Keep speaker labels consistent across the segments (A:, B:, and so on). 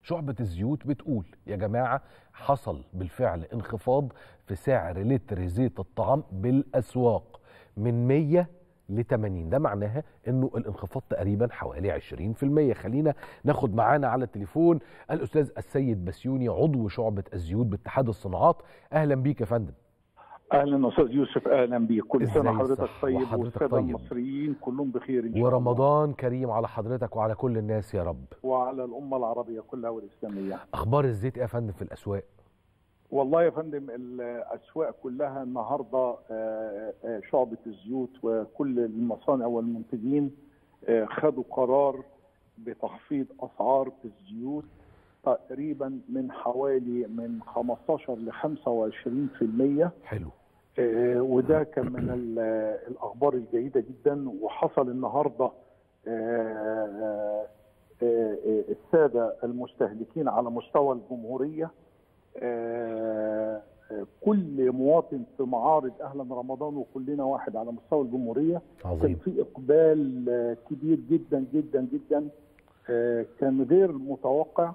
A: شعبة الزيوت بتقول يا جماعة حصل بالفعل انخفاض في سعر لتر زيت الطعام بالأسواق من 100 ل 80 ده معناها انه الانخفاض تقريبا حوالي 20% خلينا ناخد معانا على التليفون الاستاذ السيد بسيوني عضو شعبة الزيوت باتحاد الصناعات اهلا بيك يا فندم
B: اهلا استاذ يوسف اهلا بيك كل
A: إزاي
B: سنه حضرتك
A: صح
B: طيب
A: وحضرتك
B: والساده
A: طيب.
B: المصريين كلهم بخير ان شاء الله
A: ورمضان كريم على حضرتك وعلى كل الناس يا رب
B: وعلى الامه العربيه كلها والاسلاميه
A: اخبار الزيت ايه يا فندم في الاسواق
B: والله يا فندم الاسواق كلها النهارده آه، آه، شعبه الزيوت وكل المصانع والمنتجين آه، خدوا قرار بتخفيض اسعار الزيوت تقريبا من حوالي من 15 ل 25%
A: حلو
B: آه، وده كان من ال- الاخبار الجيده جدا وحصل النهارده آه، آه، آه، الساده المستهلكين على مستوى الجمهوريه آه، آه، كل مواطن في معارض اهلا رمضان وكلنا واحد على مستوى الجمهوريه كان
A: عظيم
B: في اقبال آه، كبير جدا جدا جدا آه، كان غير متوقع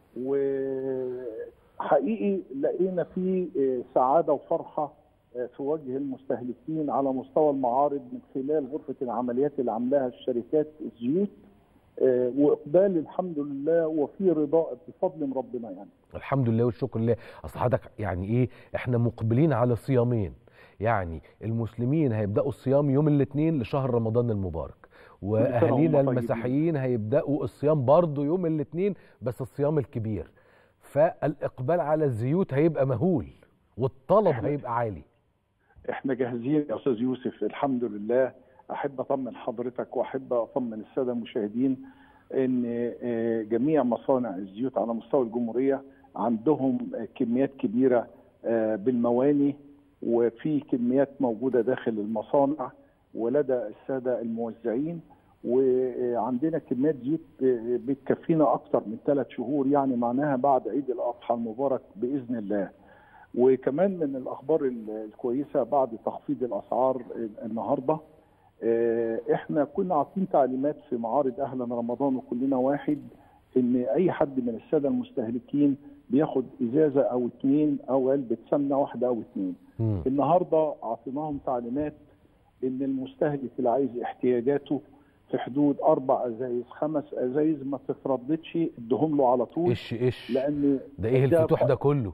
B: وحقيقي لقينا فيه آه، سعاده وفرحه آه، في وجه المستهلكين على مستوى المعارض من خلال غرفه العمليات اللي عاملاها الشركات الزيوت آه، واقبال الحمد لله وفي رضاء بفضل من ربنا يعني
A: الحمد لله والشكر لله اصل حضرتك يعني ايه احنا مقبلين على صيامين يعني المسلمين هيبداوا الصيام يوم الاثنين لشهر رمضان المبارك واهالينا
B: وهم طيبين.
A: المسيحيين هيبداوا الصيام برضه يوم الاثنين بس الصيام الكبير فالاقبال على الزيوت هيبقى مهول والطلب
B: إحنا-
A: هيبقى عالي
B: احنا جاهزين يا استاذ يوسف الحمد لله احب اطمن حضرتك واحب اطمن الساده المشاهدين ان آه، جميع مصانع الزيوت على مستوى الجمهوريه عندهم آه، كميات كبيره آه، بالمواني وفي كميات موجوده داخل المصانع ولدى الساده الموزعين وعندنا كميات زيوت آه، بتكفينا اكتر من ثلاث شهور يعني معناها بعد عيد الاضحى المبارك باذن الله. وكمان من الاخبار ال- الكويسه بعد تخفيض الاسعار النهارده آه، احنا كنا عاطين تعليمات في معارض اهلا رمضان وكلنا واحد ان اي حد من الساده المستهلكين بياخد ازازه او اتنين او علبه سمنه واحده او اتنين
A: مم.
B: النهارده اعطيناهم تعليمات ان المستهلك اللي عايز احتياجاته في حدود اربع ازايز خمس ازايز ما تترددش ادهم له على طول
A: ايش ايش
B: لان
A: ده ايه
B: ده
A: الفتوح ده كله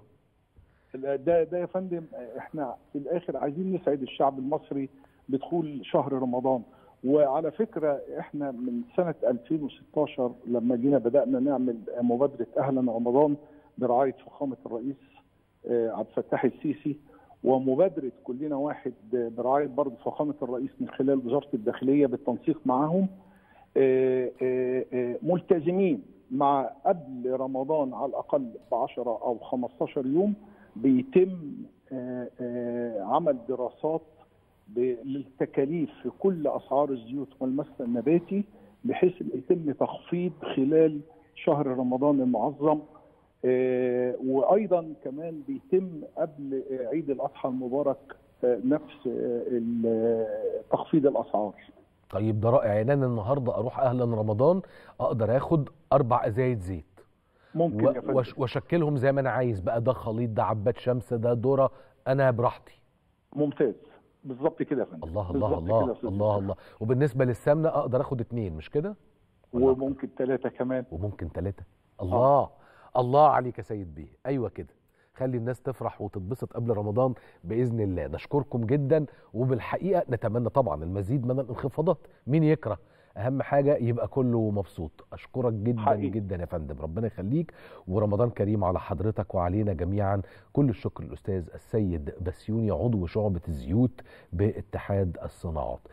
B: ده ده يا فندم احنا في الاخر عايزين نسعد الشعب المصري بدخول شهر رمضان وعلى فكره احنا من سنه 2016 لما جينا بدانا نعمل مبادره اهلا رمضان برعايه فخامه الرئيس آه، عبد الفتاح السيسي ومبادره كلنا واحد برعايه برضه فخامه الرئيس من خلال وزاره الداخليه بالتنسيق معاهم آه، آه، آه، ملتزمين مع قبل رمضان على الاقل ب 10 او 15 يوم بيتم آه، آه، عمل دراسات ب- للتكاليف في كل اسعار الزيوت والمسح النباتي بحيث إن يتم تخفيض خلال شهر رمضان المعظم آه، وايضا كمان بيتم قبل آه، عيد الاضحى المبارك آه، نفس آه، ال- آه، تخفيض الاسعار
A: طيب ده رائع يعني انا النهارده اروح اهلا رمضان اقدر اخد اربع ازايد زيت
B: ممكن
A: و-
B: يا فندم
A: وش- واشكلهم زي ما انا عايز بقى ده خليط ده عباد شمس ده ذره انا براحتي
B: ممتاز بالظبط كده يا فندم
A: الله الله
B: بالظبط كده يا
A: الله
B: أستاذ
A: الله
B: يوسف.
A: الله وبالنسبه للسمنه اقدر اخد اتنين مش كده ولا أكتر؟
B: وممكن ثلاثه كمان
A: وممكن ثلاثه الله الله عليك يا سيد بيه ايوه كده خلي الناس تفرح وتتبسط قبل رمضان باذن الله نشكركم جدا وبالحقيقه نتمنى طبعا المزيد من الانخفاضات مين يكره اهم حاجه يبقى كله مبسوط اشكرك جدا
B: حقيقي.
A: جدا يا فندم ربنا يخليك ورمضان كريم على حضرتك وعلينا جميعا كل الشكر للاستاذ السيد بسيوني عضو شعبه الزيوت باتحاد الصناعات